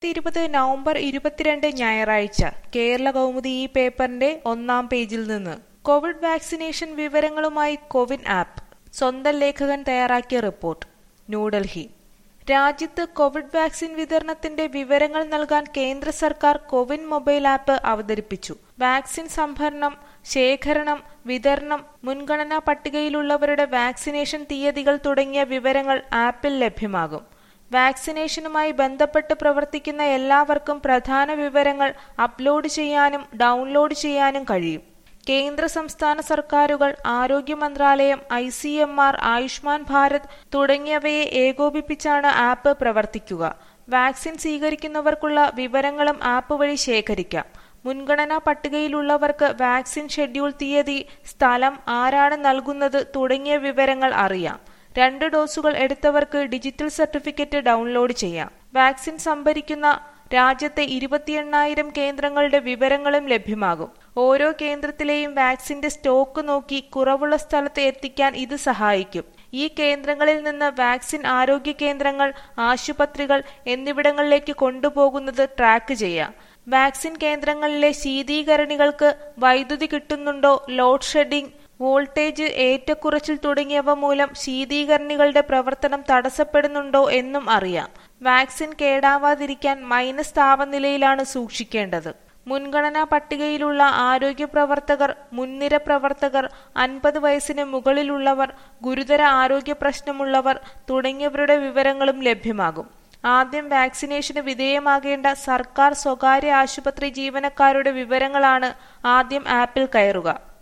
ഇരുപത് നവംബർ ഇരുപത്തിരണ്ട് ഞായറാഴ്ച കേരള കൗമുദി ഈ പേപ്പറിന്റെ ഒന്നാം പേജിൽ നിന്ന് കോവിഡ് വാക്സിനേഷൻ വിവരങ്ങളുമായി കോവിൻ ആപ്പ് സ്വന്തം ലേഖകൻ തയ്യാറാക്കിയ റിപ്പോർട്ട് ന്യൂഡൽഹി രാജ്യത്ത് കോവിഡ് വാക്സിൻ വിതരണത്തിന്റെ വിവരങ്ങൾ നൽകാൻ കേന്ദ്ര സർക്കാർ കോവിൻ മൊബൈൽ ആപ്പ് അവതരിപ്പിച്ചു വാക്സിൻ സംഭരണം ശേഖരണം വിതരണം മുൻഗണനാ പട്ടികയിലുള്ളവരുടെ വാക്സിനേഷൻ തീയതികൾ തുടങ്ങിയ വിവരങ്ങൾ ആപ്പിൽ ലഭ്യമാകും വാക്സിനേഷനുമായി ബന്ധപ്പെട്ട് പ്രവർത്തിക്കുന്ന എല്ലാവർക്കും പ്രധാന വിവരങ്ങൾ അപ്ലോഡ് ചെയ്യാനും ഡൗൺലോഡ് ചെയ്യാനും കഴിയും കേന്ദ്ര സംസ്ഥാന സർക്കാരുകൾ ആരോഗ്യ മന്ത്രാലയം I C M R Ayushman Bharat തുടങ്ങിയവയെ ഏകോപിപ്പിച്ചാണ് ആപ്പ് പ്രവർത്തിക്കുക വാക്സിൻ സ്വീകരിക്കുന്നവർക്കുള്ള വിവരങ്ങളും ആപ്പ് വഴി ശേഖരിക്കാം മുൻഗണനാ പട്ടികയിലുള്ളവർക്ക് വാക്സിൻ ഷെഡ്യൂൾ തീയതി സ്ഥലം ആരാണ് നൽകുന്നത് തുടങ്ങിയ വിവരങ്ങൾ അറിയാം രണ്ട് ഡോസുകൾ എടുത്തവർക്ക് ഡിജിറ്റൽ സർട്ടിഫിക്കറ്റ് ഡൗൺലോഡ് ചെയ്യാം വാക്സിൻ സംഭരിക്കുന്ന രാജ്യത്തെ ഇരുപത്തിയെണ്ണായിരം കേന്ദ്രങ്ങളുടെ വിവരങ്ങളും ലഭ്യമാകും ഓരോ കേന്ദ്രത്തിലെയും വാക്സിന്റെ സ്റ്റോക്ക് നോക്കി കുറവുള്ള സ്ഥലത്ത് എത്തിക്കാൻ ഇത് സഹായിക്കും ഈ കേന്ദ്രങ്ങളിൽ നിന്ന് വാക്സിൻ ആരോഗ്യ കേന്ദ്രങ്ങൾ ആശുപത്രികൾ എന്നിവിടങ്ങളിലേക്ക് കൊണ്ടുപോകുന്നത് ട്രാക്ക് ചെയ്യാം വാക്സിൻ കേന്ദ്രങ്ങളിലെ ശീതീകരണികൾക്ക് വൈദ്യുതി കിട്ടുന്നുണ്ടോ ലോഡ് ഷെഡിംഗ് വോൾട്ടേജ് ഏറ്റക്കുറച്ചിൽ തുടങ്ങിയവ മൂലം ശീതീകരണികളുടെ പ്രവർത്തനം തടസ്സപ്പെടുന്നുണ്ടോ എന്നും അറിയാം വാക്സിൻ കേടാവാതിരിക്കാൻ മൈനസ് താപനിലയിലാണ് സൂക്ഷിക്കേണ്ടത് മുൻഗണനാ പട്ടികയിലുള്ള ആരോഗ്യ പ്രവർത്തകർ മുൻനിര പ്രവർത്തകർ അൻപത് വയസ്സിന് മുകളിലുള്ളവർ ഗുരുതര ആരോഗ്യ പ്രശ്നമുള്ളവർ തുടങ്ങിയവരുടെ വിവരങ്ങളും ലഭ്യമാകും ആദ്യം വാക്സിനേഷന് വിധേയമാകേണ്ട സർക്കാർ സ്വകാര്യ ആശുപത്രി ജീവനക്കാരുടെ വിവരങ്ങളാണ് ആദ്യം ആപ്പിൽ കയറുക